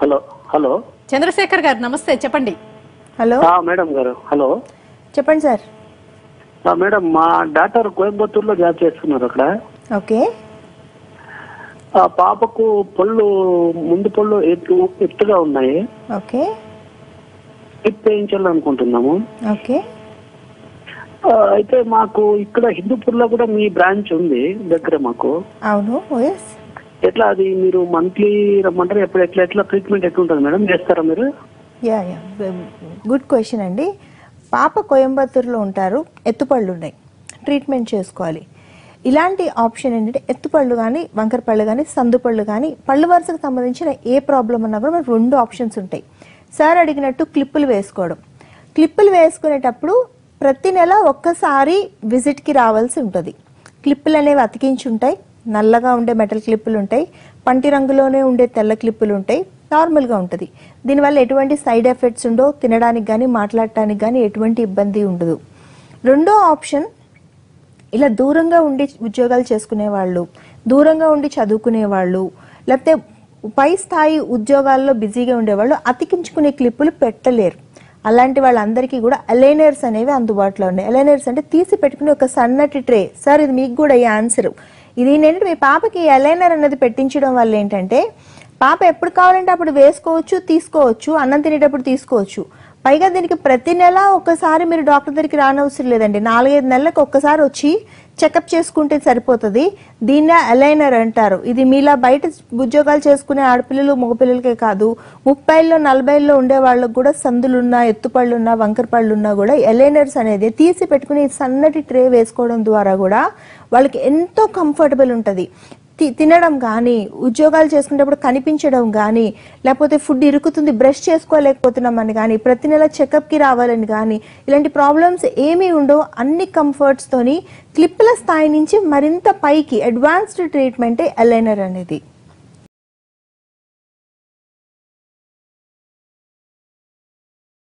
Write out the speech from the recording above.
hello hello Chandrasekhar గారు నమస్తే చెప్పండి హలో ఆ, మేడం గారు హలో చెప్పండి సార్ ఆ, మేడం మా డాక్టర్ కోయంబత్తూరులో జాబ్ చేస్తున్నారు అక్కడ ఓకే ఆ పాపకు పళ్ళు ముందు పళ్ళు ఎత్తు ఎత్తుగా ఉన్నాయి ఓకే టిప్ వేయించాలనుకుంటున్నాము ఓకే ఆ, అయితే మాకు ఇక్కడ హిందూపూర్లో కూడా మీ బ్రాంచ్ ఉంది దగ్గర మాకు అవును ఎస్ ఎట్లా అది మీరు మంత్లీ రమ్మంటారు ఎప్పుడు ఎట్లా ఎట్లా ట్రీట్మెంట్ ఎట్లుంటుంది మేడం చేస్తారా మీరు యా యా గుడ్ క్వశ్చన్ అండి పాప కోయంబత్తూరులో ఉంటారు ఎత్తుపళ్ళు ఉన్నాయి ట్రీట్మెంట్ చేసుకోవాలి ఇలాంటి ఆప్షన్ ఏంటంటే ఎత్తుపళ్ళు కానీ వంకర పళ్ళు కానీ సందుపళ్ళు కానీ పళ్ళు వరుసకు సంబంధించిన ఏ ప్రాబ్లం ఉన్నా కూడా మనకు రెండు ఆప్షన్స్ ఉంటాయి సార్ అడిగినట్టు క్లిప్పులు వేసుకోవడం క్లిప్పులు వేసుకునేటప్పుడు ప్రతి నెల ఒక్కసారి విజిట్కి రావాల్సి ఉంటుంది క్లిప్పులు అనేవి అతికించి ఉంటాయి నల్లగా ఉండే మెటల్ క్లిప్పులు ఉంటాయి పంటి రంగులోనే ఉండే తెల్ల క్లిప్పులు ఉంటాయి నార్మల్గా ఉంటుంది దీనివల్ల ఎటువంటి సైడ్ ఎఫెక్ట్స్ ఉండో తినడానికి కానీ మాట్లాడటానికి కానీ ఎటువంటి ఇబ్బంది ఉండదు రెండో ఆప్షన్ ఇలా దూరంగా ఉండి ఉద్యోగాలు చేసుకునే వాళ్ళు దూరంగా ఉండి చదువుకునే వాళ్ళు లేకపోతే పై స్థాయి ఉద్యోగాల్లో బిజీగా ఉండేవాళ్ళు అతికించుకునే క్లిప్పులు పెట్టలేరు అలాంటి వాళ్ళందరికీ కూడా అలైనర్స్ అనేవి అందుబాటులో ఉన్నాయి అలైనర్స్ అంటే తీసి పెట్టుకునే ఒక సన్నటి ట్రే సార్ ఇది మీకు కూడా ఈ ఆన్సర్ ఇది ఏంటంటే మీ పాపకి అలైనర్ అనేది పెట్టించడం వల్ల ఏంటంటే పాప ఎప్పుడు కావాలంటే అప్పుడు వేసుకోవచ్చు తీసుకోవచ్చు అన్నం తినేటప్పుడు తీసుకోవచ్చు పైగా దీనికి ప్రతి నెల ఒక్కసారి మీరు డాక్టర్ దగ్గరికి రానవసరం లేదండి నాలుగైదు నెలలకు ఒక్కసారి వచ్చి చెకప్ చేసుకుంటే సరిపోతుంది దీన్నే అలైనర్ అంటారు ఇది మీలా బయట ఉద్యోగాలు చేసుకునే ఆడపిల్లలు మగపిల్లలకే కాదు ముప్పైలో నలభైలో ఉండే వాళ్ళకు కూడా సందులున్నా ఎత్తుపళ్ళున్నా వంకర పళ్ళున్నా కూడా ఎలైనర్స్ అనేది తీసి పెట్టుకుని ఈ సన్నటి ట్రే వేసుకోవడం ద్వారా కూడా వాళ్ళకి ఎంతో కంఫర్టబుల్ ఉంటుంది తి- తినడం కానీ ఉద్యోగాలు చేసుకునేటప్పుడు కనిపించడం కానీ లేకపోతే ఫుడ్ ఇరుకుతుంది బ్రష్ చేసుకోలేకపోతున్నాం అని కానీ ప్రతి నెల చెకప్కి రావాలని కానీ ఇలాంటి ప్రాబ్లమ్స్ ఏమీ ఉండవు అన్ని కంఫర్ట్స్తోని క్లిప్పుల స్థాయి నుంచి మరింత పైకి అడ్వాన్స్డ్ ట్రీట్మెంటే అలైనర్ అనేది